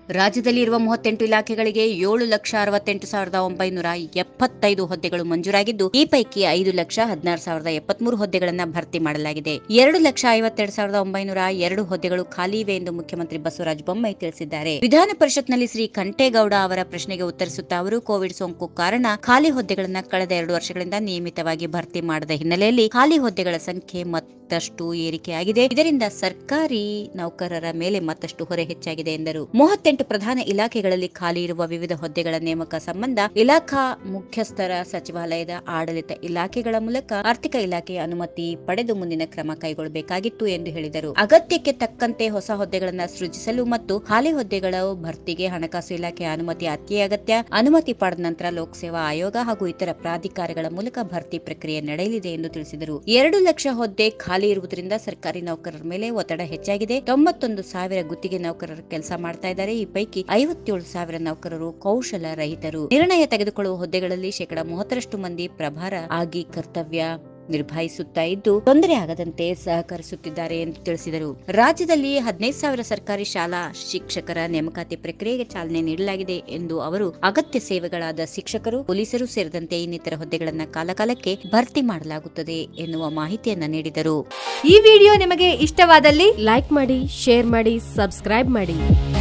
ರಾಜ್ಯದಲ್ಲಿ ಇರುವ ಮೂವತ್ತೆಂಟು ಇಲಾಖೆಗಳಿಗೆ ಏಳು ಲಕ್ಷ ಅರವತ್ತೆಂಟು ಸಾವಿರದ ಒಂಬೈನೂರ ಎಪ್ಪತ್ತೈದು ಹುದ್ದೆಗಳು ಮಂಜೂರಾಗಿದ್ದು ಈ ಪೈಕಿ ಐದು ಲಕ್ಷ ಹದಿನಾರು ಸಾವಿರದ ಎಪ್ಪತ್ಮೂರು ಹುದ್ದೆಗಳನ್ನು ಭರ್ತಿ ಮಾಡಲಾಗಿದೆ ಎರಡು ಲಕ್ಷ ಐವತ್ತೆರಡು ಸಾವಿರದ ಒಂಬೈನೂರ ಎರಡು ಹುದ್ದೆಗಳು ಖಾಲಿ ಇವೆ ಎಂದು ಮುಖ್ಯಮಂತ್ರಿ ಬಸವರಾಜ ಬೊಮ್ಮಾಯಿ ತಿಳಿಸಿದ್ದಾರೆ ವಿಧಾನ ಪರಿಷತ್ನಲ್ಲಿ ಶ್ರೀ ಕಂಠೇಗೌಡ ಅವರ ಪ್ರಶ್ನೆಗೆ ಉತ್ತರಿಸುತ್ತಾ ಅವರು ಕೋವಿಡ್ ಸೋಂಕು ಕಾರಣ ಖಾಲಿ ಹುದ್ದೆಗಳನ್ನು ಕಳೆದ ಎರಡು ವರ್ಷಗಳಿಂದ ನಿಯಮಿತವಾಗಿ ಭರ್ತಿ ಮಾಡದ ಹಿನ್ನೆಲೆಯಲ್ಲಿ ಖಾಲಿ ಹುದ್ದೆಗಳ ಸಂಖ್ಯೆ ಮತ್ತಷ್ಟು ಏರಿಕೆಯಾಗಿದೆ ಇದರಿಂದ ಸರ್ಕಾರಿ ನೌಕರರ ಮೇಲೆ ಮತ್ತಷ್ಟು ಹೊರೆ ಹೆಚ್ಚಾಗಿದೆ ಎಂದರು ಮೂವತ್ತೆಂಟು ಪ್ರಧಾನ ಇಲಾಖೆಗಳಲ್ಲಿ ಖಾಲಿ ಇರುವ ವಿವಿಧ ಹುದ್ದೆಗಳ ನೇಮಕ ಸಂಬಂಧ ಇಲಾಖಾ ಮುಖ್ಯಸ್ಥರ ಸಚಿವಾಲಯದ ಆಡಳಿತ ಇಲಾಖೆಗಳ ಮೂಲಕ ಆರ್ಥಿಕ ಇಲಾಖೆಯ ಅನುಮತಿ ಪಡೆದು ಮುಂದಿನ ಕ್ರಮ ಕೈಗೊಳ್ಳಬೇಕಾಗಿತ್ತು ಎಂದು ಹೇಳಿದರು ಅಗತ್ಯಕ್ಕೆ ತಕ್ಕಂತೆ ಹೊಸ ಹುದ್ದೆಗಳನ್ನು ಸೃಜಿಸಲು ಮತ್ತು ಖಾಲಿ ಹುದ್ದೆಗಳ ಭರ್ತಿಗೆ ಹಣಕಾಸು ಇಲಾಖೆಯ ಅನುಮತಿ ಅತಿ ಅಗತ್ಯ ಅನುಮತಿ ಪಡೆದ ನಂತರ ಲೋಕಸೇವಾ ಆಯೋಗ ಹಾಗೂ ಇತರ ಪ್ರಾಧಿಕಾರಗಳ ಮೂಲಕ ಭರ್ತಿ ಪ್ರಕ್ರಿಯೆ ನಡೆಯಲಿದೆ ಎಂದು ತಿಳಿಸಿದರು ಎರಡು ಲಕ್ಷ ಹುದ್ದೆ ಖಾಲಿ ಇರುವುದರಿಂದ ಸರ್ಕಾರಿ ನೌಕರರ ಮೇಲೆ ಒತ್ತಡ ಹೆಚ್ಚಾಗಿದೆ ತೊಂಬತ್ತೊಂದು ಸಾವಿರ ಗುತ್ತಿಗೆ ನೌಕರರು ಕೆಲಸ ಮಾಡ್ತಾ ಇದ್ದಾರೆ ಈ ಪೈಕಿ ಐವತ್ತೇಳು ಸಾವಿರ ನೌಕರರು ಕೌಶಲ ರಹಿತರು ನಿರ್ಣಯ ತೆಗೆದುಕೊಳ್ಳುವ ಹುದ್ದೆಗಳಲ್ಲಿ ಶೇಕಡಾ ಮೂವತ್ತರಷ್ಟು ಮಂದಿ ಪ್ರಭಾರ ಆಗಿ ಕರ್ತವ್ಯ ನಿರ್ಭಾಯಿಸುತ್ತಾ ಇದ್ದು ತೊಂದರೆ ಆಗದಂತೆ ಸಹಕರಿಸುತ್ತಿದ್ದಾರೆ ಎಂದು ತಿಳಿಸಿದರು ರಾಜ್ಯದಲ್ಲಿ ಹದಿನೈದು ಸಾವಿರ ಸರ್ಕಾರಿ ಶಾಲಾ ಶಿಕ್ಷಕರ ನೇಮಕಾತಿ ಪ್ರಕ್ರಿಯೆಗೆ ಚಾಲನೆ ನೀಡಲಾಗಿದೆ ಎಂದು ಅವರು ಅಗತ್ಯ ಸೇವೆಗಳಾದ ಶಿಕ್ಷಕರು ಪೊಲೀಸರು ಸೇರಿದಂತೆ ಇನ್ನಿತರ ಹುದ್ದೆಗಳನ್ನು ಕಾಲಕಾಲಕ್ಕೆ ಭರ್ತಿ ಮಾಡಲಾಗುತ್ತದೆ ಎನ್ನುವ ಮಾಹಿತಿಯನ್ನ ನೀಡಿದರು ಈ ವಿಡಿಯೋ ನಿಮಗೆ ಇಷ್ಟವಾದಲ್ಲಿ ಲೈಕ್ ಮಾಡಿ ಶೇರ್ ಮಾಡಿ ಸಬ್ಸ್ಕ್ರೈಬ್ ಮಾಡಿ